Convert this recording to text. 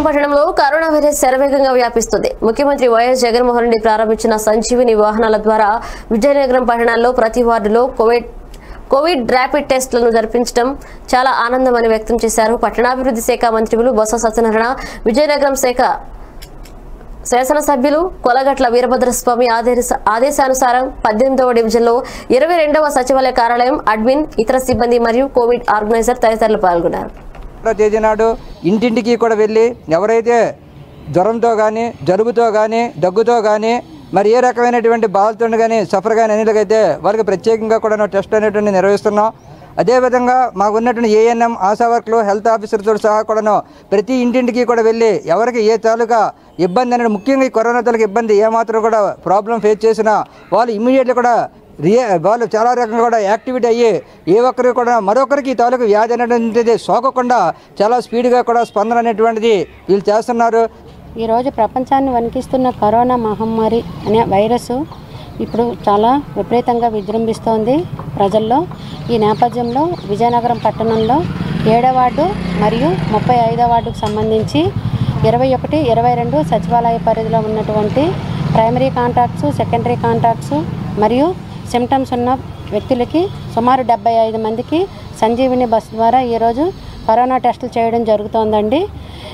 పట్టణంలో corona virus శరవేగంగా వ్యాపిస్తుంది ముఖ్యమంత్రి వైఎస్ జగన్మోహన్ రెడ్డి ప్రారంభించిన సంజీవిని వాహనాల ద్వారా విజయనగరం పట్టణాల్లో ప్రతి వార్డులో కోవిడ్ కోవిడ్ ర్యాపిడ్ టెస్టులను జరిపించడం చాలా ఆనందమని వ్యక్తం చేశారు పట్టణాభివృద్ధి శాఖ మంత్రులు బొత్స సత్యనారాయణ విజయనగరం శాఖ శాసనసభ్యులు కొలగట్ల వీరభద్రస్వామి ఆదేశ- ఆదేశానుసారం పద్దెనిమిదవ డివిజన్లో ఇరవై రెండవ సచివాలయ కార్యాలయం అడ్మిన్ ఇతర సిబ్బంది మరియు కోవిడ్ ఆర్గనైజర్ తదితరులు పాల్గొన్నారు ఒకటో తేదీ నాడు ఇంటింటికి కూడా వెళ్ళి ఎవరైతే జ్వరంతో కానీ జలుబుతో కానీ దగ్గుతో కానీ మరి ఏ రకమైనటువంటి బాధతో కానీ సఫర్ కానీ అనేలాగైతే వాళ్ళకి ప్రత్యేకంగా కూడా టెస్ట్ అనేటువంటి నిర్వహిస్తున్నాం అదేవిధంగా మాకు ఉన్నటువంటి ఏఎన్ఎం ఆశా వర్క్లు హెల్త్ ఆఫీసర్తో సహా కూడాను ప్రతి ఇంటింటికి కూడా వెళ్ళి ఎవరికి ఏ తాలూకా ఇబ్బంది అనేది ముఖ్యంగా ఈ కరోనా తాలూకా ఇబ్బంది ఏమాత్రం కూడా ప్రాబ్లం ఫేస్ చేసినా వాళ్ళు ఇమీడియట్లీ కూడా రియే వాళ్ళు చాలా రకంగా కూడా యాక్టివిటీ అయ్యి ఏ ఒక్కరికి కూడా మరొకరికి ఈ తాలూకు వ్యాధి అనేటువంటిది సోకకుండా చాలా స్పీడ్గా కూడా స్పందన అనేటువంటిది వీళ్ళు చేస్తున్నారు ఈరోజు ప్రపంచాన్ని వణికిస్తున్న కరోనా మహమ్మారి అనే వైరస్ ఇప్పుడు చాలా విపరీతంగా విజృంభిస్తోంది ప్రజల్లో ఈ నేపథ్యంలో విజయనగరం పట్టణంలో ఏడవ వార్డు మరియు ముప్పై ఐదవ వార్డుకు సంబంధించి ఇరవై ఒకటి ఇరవై రెండు సచివాలయ పరిధిలో ఉన్నటువంటి ప్రైమరీ కాంటాక్ట్స్ సెకండరీ కాంటాక్ట్స్ మరియు సిమ్టమ్స్ ఉన్న వ్యక్తులకి సుమారు డెబ్బై ఐదు మందికి సంజీవిని బస్ ద్వారా ఈరోజు కరోనా టెస్టులు చేయడం జరుగుతోందండి